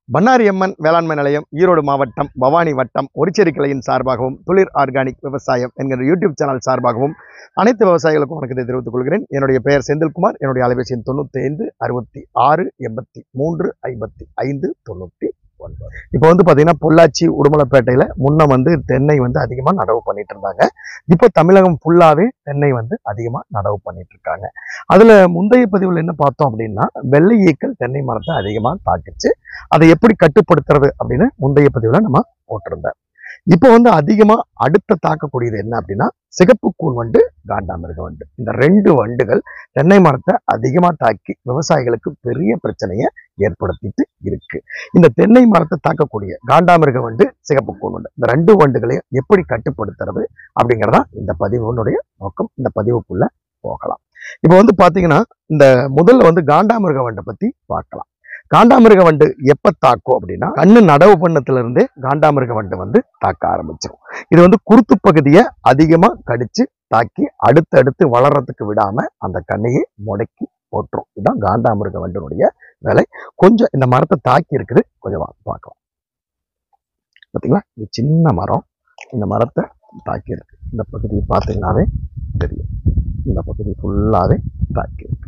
பண்ணாரி அம்மன் வேளாண்மை நிலையம் ஈரோடு மாவட்டம் பவானி வட்டம் ஒரிச்சேரி கிளையின் சார்பாகவும் துளிர் ஆர்கானிக் விவசாயம் என்கிற யூடியூப் சேனல் சார்பாகவும் அனைத்து விவசாயிகளுக்கும் வணக்கத்தை தெரிவித்துக் கொள்கிறேன் என்னுடைய பெயர் செந்தில்குமார் என்னுடைய அலைபேசி எண் தொண்ணூற்றி ஐந்து அறுபத்தி ஆறு எண்பத்தி மூன்று ஐம்பத்தி ஐந்து தொண்ணூற்றி ஒன்பது இப்போ வந்து பார்த்தீங்கன்னா பொள்ளாச்சி உடுமலைப்பேட்டையில் முன்ன வந்து தென்னை வந்து அதிகமாக நடவு பண்ணிட்டு இருந்தாங்க இப்போ தமிழகம் ஃபுல்லாகவே தென்னை வந்து அதிகமாக நடவு பண்ணிட்டு இருக்காங்க அதில் முந்தைய பதிவில் என்ன பார்த்தோம் அப்படின்னா வெள்ளை ஈக்கள் தென்னை மரத்தை அதிகமாக தாக்குச்சு அதை எப்படி கட்டுப்படுத்துறது அப்படின்னு முந்தைய பதிவில் நம்ம போட்டிருந்தேன் இப்போ வந்து அதிகமாக அடுத்த தாக்கக்கூடியது என்ன அப்படின்னா சிகப்பு கூன் வண்டு காண்டாமிருக வண்டு இந்த ரெண்டு வண்டுகள் தென்னை மரத்தை அதிகமாக தாக்கி விவசாயிகளுக்கு பெரிய பிரச்சனையை ஏற்படுத்திட்டு இருக்கு இந்த தென்னை மரத்தை தாக்கக்கூடிய காண்டாமிருக வண்டு சிகப்பு கூன் வண்டு இந்த ரெண்டு வண்டுகளையும் எப்படி கட்டுப்படுத்துறது அப்படிங்கிறதா இந்த பதிவுனுடைய நோக்கம் இந்த பதிவுக்குள்ள போகலாம் இப்போ வந்து பாத்தீங்கன்னா இந்த முதல்ல வந்து காண்டாமிருக வண்டை பத்தி பார்க்கலாம் காண்டாமிருக வண்டு எப்ப தாக்கும் அப்படின்னா கண்ணு நடவு பண்ணத்துல இருந்தே காண்டாமிருக வண்டு வந்து தாக்க ஆரம்பிச்சிடும் இது வந்து குருத்து பகுதியை அதிகமா கடிச்சு தாக்கி அடுத்தடுத்து வளர்றதுக்கு விடாம அந்த கண்ணையை முடக்கி போட்டுரும் இதுதான் காண்டாமிருக வண்டினுடைய வேலை கொஞ்சம் இந்த மரத்தை தாக்கி இருக்குது கொஞ்சம் வாங்க பார்க்கலாம் பார்த்தீங்களா இது சின்ன மரம் இந்த மரத்தை தாக்கி இருக்கு இந்த பகுதியை பார்த்தீங்கன்னாவே தெரியும் இந்த பகுதி ஃபுல்லாவே தாக்கி இருக்கு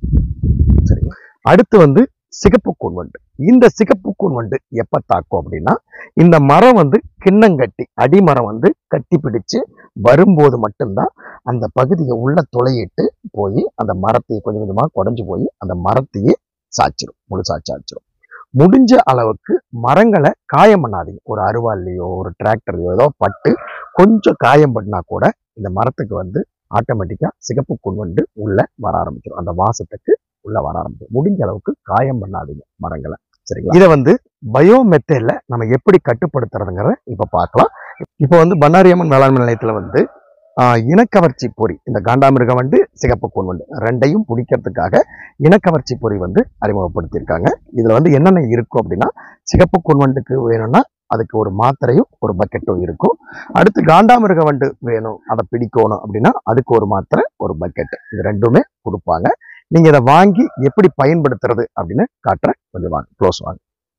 சரிங்களா அடுத்து வந்து சிகப்பு கூன் வண்டு இந்த சிகப்பு கூன் வண்டு எப்ப தாக்கும் அப்படின்னா இந்த மரம் வந்து கிண்ணங்கட்டி அடிமரம் வந்து கட்டி பிடிச்சு வரும்போது மட்டும்தான் அந்த பகுதியை உள்ள துளையிட்டு போய் அந்த மரத்தை கொஞ்சம் கொஞ்சமா குறைஞ்சு போய் அந்த மரத்தையே சாய்ச்சிரும் முழுசா சாய்ச்சிரும் முடிஞ்ச அளவுக்கு மரங்களை காயம் பண்ணாதீங்க ஒரு அருவாள்லையோ ஒரு டிராக்டர்லையோ ஏதோ பட்டு கொஞ்சம் காயம் பண்ணா கூட இந்த மரத்துக்கு வந்து ஆட்டோமேட்டிக்கா சிகப்பு கூன் வண்டு உள்ள வர ஆரம்பிச்சிடும் அந்த வாசத்துக்கு உள்ள வர ஆரம்பிச்சிடும் முடிஞ்ச அளவுக்கு காயம் பண்ணாதீங்க மரங்களை சரிங்களா இதை வந்து பயோ மெத்தேட்ல நம்ம எப்படி கட்டுப்படுத்துறதுங்கிறத இப்ப பார்க்கலாம் இப்போ வந்து பண்ணாரியம்மன் வேளாண்மை நிலையத்துல வந்து ஆஹ், இனக்கவர்ச்சி பொறி இந்த காண்டாமிருக வண்டு சிகப்பு கூன் வண்டு ரெண்டையும் பிடிக்கிறதுக்காக இனக்கவர்ச்சி பொறி வந்து அறிமுகப்படுத்தியிருக்காங்க இதுல வந்து என்னென்ன இருக்கும் அப்படின்னா சிகப்பு கூன் வண்டுக்கு வேணும்னா அதுக்கு ஒரு மாத்திரையும் ஒரு பக்கெட்டும் இருக்கும் அடுத்து காண்டாமிருக வண்டு வேணும் அதை பிடிக்கணும் அப்படின்னா அதுக்கு ஒரு மாத்திரை ஒரு பக்கெட் இது ரெண்டுமே கொடுப்பாங்க நீங்க இதை வாங்கி எப்படி பயன்படுத்துறது அப்படின்னு காட்டுறேன் கொஞ்சம் வாங்க க்ளோஸ் வாங்க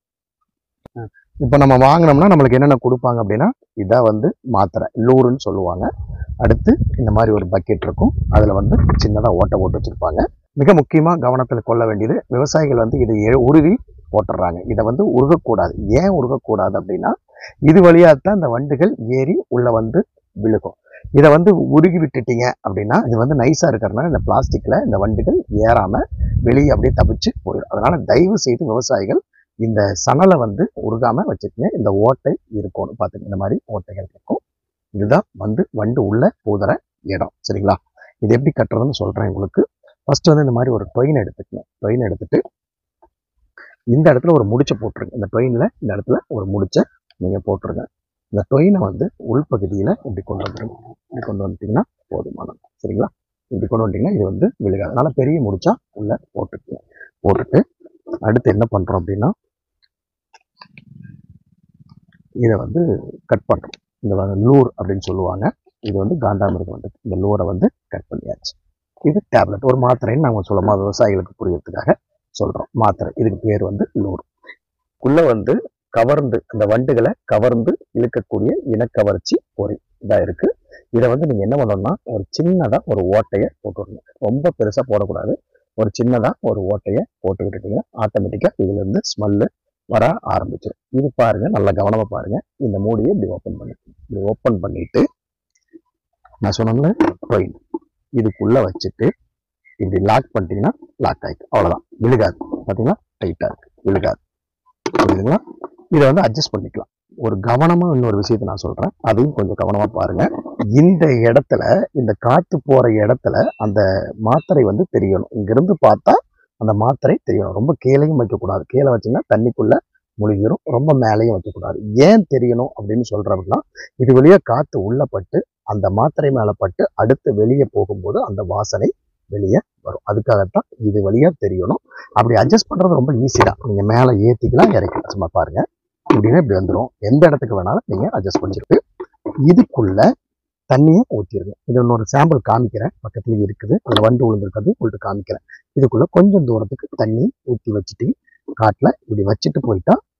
இப்போ நம்ம வாங்கினோம்னா நம்மளுக்கு என்னென்ன கொடுப்பாங்க அப்படின்னா இதான் வந்து மாத்திரை லூருன்னு சொல்லுவாங்க அடுத்து இந்த மாதிரி ஒரு பக்கெட் இருக்கும் அதில் வந்து சின்னதாக ஓட்டை போட்டு வச்சுருப்பாங்க மிக முக்கியமாக கவனத்தில் கொள்ள வேண்டியது விவசாயிகள் வந்து இதை எ- உருவி போட்டுடுறாங்க இதை வந்து உருகக்கூடாது ஏன் உருகக்கூடாது அப்படின்னா இது வழியாக தான் இந்த வண்டுகள் ஏறி உள்ள வந்து விழுகும் இதை வந்து உருகி விட்டுட்டீங்க அப்படின்னா இது வந்து நைஸாக இருக்கிறதுனால இந்த பிளாஸ்டிக்கில் இந்த வண்டுகள் ஏறாமல் வெளியே அப்படியே தப்பிச்சு போயிடும் அதனால தயவு செய்து விவசாயிகள் இந்த சணலை வந்து உருகாம வச்சுக்கங்க இந்த ஓட்டை இருக்கும்னு பார்த்துங்க இந்த மாதிரி ஓட்டைகள் இருக்கும் இதுதான் வந்து வண்டு உள்ள ஊதுற இடம் சரிங்களா இது எப்படி கட்டுறதுன்னு சொல்றேன் உங்களுக்கு ஃபர்ஸ்ட் வந்து இந்த மாதிரி ஒரு டொயின் எடுத்துக்கணும் டொயின் எடுத்துட்டு இந்த இடத்துல ஒரு முடிச்சை போட்டுருங்க இந்த டொயின்ல இந்த இடத்துல ஒரு முடிச்சை நீங்க போட்டுருங்க இந்த டொயினை வந்து உள்பகுதியில இப்படி கொண்டு வந்துருங்க இப்படி கொண்டு வந்துட்டீங்கன்னா போதுமானது சரிங்களா இப்படி கொண்டு வந்துட்டீங்கன்னா இது வந்து விழுகாது அதனால பெரிய முடிச்சா உள்ள போட்டுக்கங்க போட்டுட்டு அடுத்து என்ன பண்றோம் அப்படின்னா இதை வந்து கட் பண்றோம் இந்த வந்து லூர் அப்படின்னு சொல்லுவாங்க இது வந்து காண்டாமிருகம் வந்து இந்த லூரை வந்து கட் பண்ணியாச்சு இது டேப்லெட் ஒரு மாத்திரைன்னு நாங்கள் சொல்லமா விவசாயிகளுக்கு புரியறதுக்காக சொல்றோம் மாத்திரை இதுக்கு பேர் வந்து லூர் உள்ள வந்து கவர்ந்து அந்த வண்டுகளை கவர்ந்து இழுக்கக்கூடிய இனக்கவர்ச்சி பொறி இதா இருக்கு இதை வந்து நீங்க என்ன பண்ணணும்னா ஒரு சின்னதா ஒரு ஓட்டையை போட்டுடணும் ரொம்ப பெருசா போடக்கூடாது ஒரு சின்னதா ஒரு ஓட்டையை போட்டு விட்டுட்டீங்கன்னா ஆட்டோமேட்டிக்கா இதுல இருந்து ஸ்மெல்லு வர ஆரம்பிச்சிடும் இது பாருங்க நல்லா கவனமா பாருங்க இந்த மூடியை இப்படி ஓப்பன் பண்ணி இப்படி ஓப்பன் பண்ணிட்டு நான் சொன்னேன்ல coin. இதுக்குள்ள வச்சுட்டு இப்படி லாக் பண்ணிட்டீங்கன்னா லாக் ஆயிடும் அவ்வளவுதான் விழுகாது பாத்தீங்களா டைட்டா இருக்கு விழுகாது புரியுதுங்களா இதை வந்து அட்ஜஸ்ட் பண்ணிக்கலாம் ஒரு கவனமா இன்னொரு விஷயத்தை நான் சொல்றேன் அதையும் கொஞ்சம் கவனமா பாருங்க இந்த இடத்துல இந்த காத்து போற இடத்துல அந்த மாத்திரை வந்து தெரியணும் இங்கிருந்து பார்த்தா அந்த மாத்திரை தெரியணும் ரொம்ப கீழையும் வைக்கக்கூடாது கீழே வச்சீங்கன்னா தண்ணிக்குள்ள முழுகிரும் ரொம்ப மேலேயும் வைக்கக்கூடாது ஏன் தெரியணும் அப்படின்னு சொல்றோம்னா இது வழியா காத்து உள்ள பட்டு அந்த மாத்திரை மேல பட்டு அடுத்து வெளியே போகும்போது அந்த வாசனை வெளியே வரும் அதுக்காகத்தான் இது வழியா தெரியணும் அப்படி அட்ஜஸ்ட் பண்றது ரொம்ப ஈஸி தான் நீங்க மேலே ஏத்திக்கலாம் இறக்கலாம் சும்மா பாருங்க இப்படின்னா இப்படி வந்துடும் எந்த இடத்துக்கு வேணாலும் நீங்க அட்ஜஸ்ட் பண்ணிருக்கு இதுக்குள்ள தண்ணியை ஊற்றிடுங்க இது இன்னொரு சாம்பிள் காமிக்கிறேன் பக்கத்துலயே இருக்குது அந்த வண்டு விழுந்திருக்கிறது உங்கள்கிட்ட காமிக்கிறேன் இதுக்குள்ள கொஞ்சம் தூரத்துக்கு தண்ணி ஊற்றி வச்சுட்டு காட்டில் இப்படி வச்சுட்டு போயிட்டா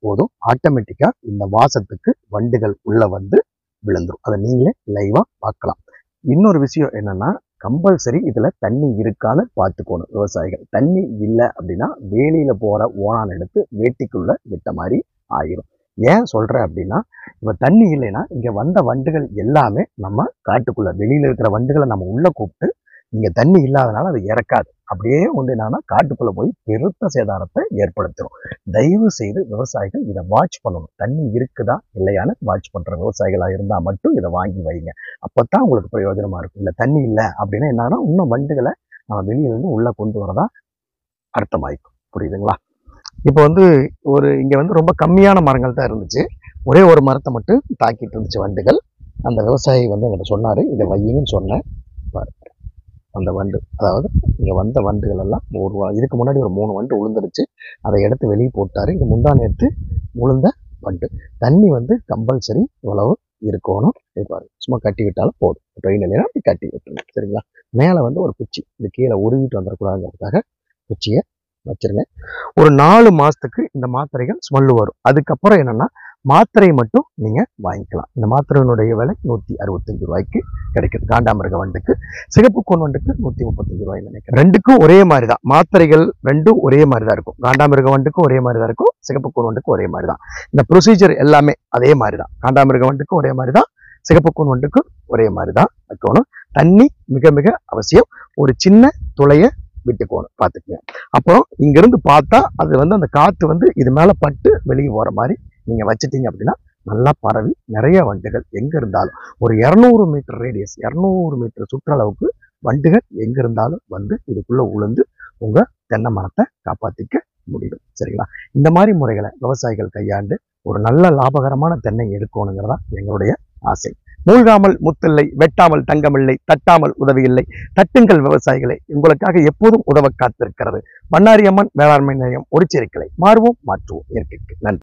போதும் ஆட்டோமேட்டிக்கா இந்த வாசத்துக்கு வண்டுகள் உள்ள வந்து விழுந்துரும் அதை நீங்களே லைவா பார்க்கலாம் இன்னொரு விஷயம் என்னன்னா கம்பல்சரி இதுல தண்ணி இருக்கான்னு பார்த்துக்கணும் விவசாயிகள் தண்ணி இல்லை அப்படின்னா வேலியில போற ஓனான் எடுத்து வேட்டிக்குள்ள விட்ட மாதிரி ஆயிரும் ஏன் சொல்றேன் அப்படின்னா இப்ப தண்ணி இல்லைன்னா இங்க வந்த வண்டுகள் எல்லாமே நம்ம காட்டுக்குள்ள வெளியில இருக்கிற வண்டுகளை நம்ம உள்ள கூப்பிட்டு இங்க தண்ணி இல்லாதனால அது இறக்காது அப்படியே வந்து என்னன்னா காட்டுக்குள்ள போய் பெருத்த சேதாரத்தை ஏற்படுத்தும் தயவு செய்து விவசாயிகள் இதை வாட்ச் பண்ணணும் தண்ணி இருக்குதா இல்லையான்னு வாட்ச் பண்ற விவசாயிகளா இருந்தா மட்டும் இதை வாங்கி வைங்க அப்பதான் உங்களுக்கு பிரயோஜனமா இருக்கும் இல்ல தண்ணி இல்லை அப்படின்னா என்னன்னா இன்னும் வண்டுகளை நம்ம வெளியில இருந்து உள்ள கொண்டு வரதா அர்த்தமாயிக்கும் புரியுதுங்களா இப்போ வந்து ஒரு இங்க வந்து ரொம்ப கம்மியான மரங்கள் தான் இருந்துச்சு ஒரே ஒரு மரத்தை மட்டும் தாக்கிட்டு இருந்துச்சு வண்டுகள் அந்த விவசாயி வந்து என்கிட்ட சொன்னாரு இதை வையுங்கன்னு சொன்னேன் பாருங்க. அந்த வண்டு அதாவது இங்க வந்த வண்டுகள் எல்லாம் ஒரு வா- இதுக்கு முன்னாடி ஒரு மூணு வண்டு உளுந்துருச்சு அதை எடுத்து வெளியே போட்டாரு இங்க முந்தான எடுத்து உளுந்த வண்டு தண்ணி வந்து கம்பல்சரி இவ்வளவு இருக்கணும் இது பாருங்க சும்மா கட்டி விட்டாலும் போதும் ட்ரெயின் இல்லைன்னா அப்படி கட்டி விட்டுருங்க சரிங்களா மேலே வந்து ஒரு குச்சி இது கீழே உருவிட்டு வந்துடக்கூடாதுங்கிறதுக்காக குச்சியை வச்சிருங்க ஒரு நாலு மாசத்துக்கு இந்த மாத்திரைகள் ஸ்மெல்லு வரும் அதுக்கப்புறம் என்னன்னா மாத்திரை மட்டும் நீங்க வாங்கிக்கலாம் இந்த மாத்திரையினுடைய விலை நூத்தி அறுபத்தஞ்சு ரூபாய்க்கு கிடைக்குது காண்டாமிருக வண்டுக்கு சிகப்பு கோன் வண்டுக்கு நூத்தி முப்பத்தஞ்சு ரூபாய் நினைக்கிறேன் ரெண்டுக்கும் ஒரே மாதிரி தான் மாத்திரைகள் ரெண்டும் ஒரே மாதிரி தான் இருக்கும் காண்டாமிருக வண்டுக்கும் ஒரே மாதிரி தான் இருக்கும் சிகப்பு கோன் வண்டுக்கும் ஒரே மாதிரி தான் இந்த ப்ரொசீஜர் எல்லாமே அதே மாதிரி தான் காண்டாமிருக வண்டுக்கும் ஒரே மாதிரி தான் சிகப்பு கோன் வண்டுக்கும் ஒரே மாதிரி தான் வைக்கணும் தண்ணி மிக மிக அவசியம் ஒரு சின்ன துளைய விட்டுக்கோணும் பார்த்துக்குங்க அப்புறம் இங்கிருந்து பார்த்தா அது வந்து அந்த காத்து வந்து இது மேல பட்டு வெளியே போற மாதிரி நீங்க வச்சிட்டீங்க அப்படின்னா நல்லா பரவி நிறைய வண்டுகள் எங்க இருந்தாலும் ஒரு இரநூறு மீட்டர் ரேடியஸ் இரநூறு மீட்டர் சுற்றளவுக்கு வண்டுகள் எங்க இருந்தாலும் வந்து இதுக்குள்ள உளுந்து உங்க தென்னை மரத்தை காப்பாத்திக்க முடியும் சரிங்களா இந்த மாதிரி முறைகளை விவசாயிகள் கையாண்டு ஒரு நல்ல லாபகரமான தென்னை எடுக்கணுங்கிறதா எங்களுடைய ஆசை மூழ்காமல் முத்தில்லை வெட்டாமல் தங்கமில்லை தட்டாமல் உதவியில்லை தட்டுங்கள் விவசாயிகளை உங்களுக்காக எப்போதும் உதவ காத்திருக்கிறது பண்ணாரியம்மன் வேளாண்மை நிலையம் ஒரு மாறுவோம் மாற்றுவோம் இயற்கைக்கு நன்றி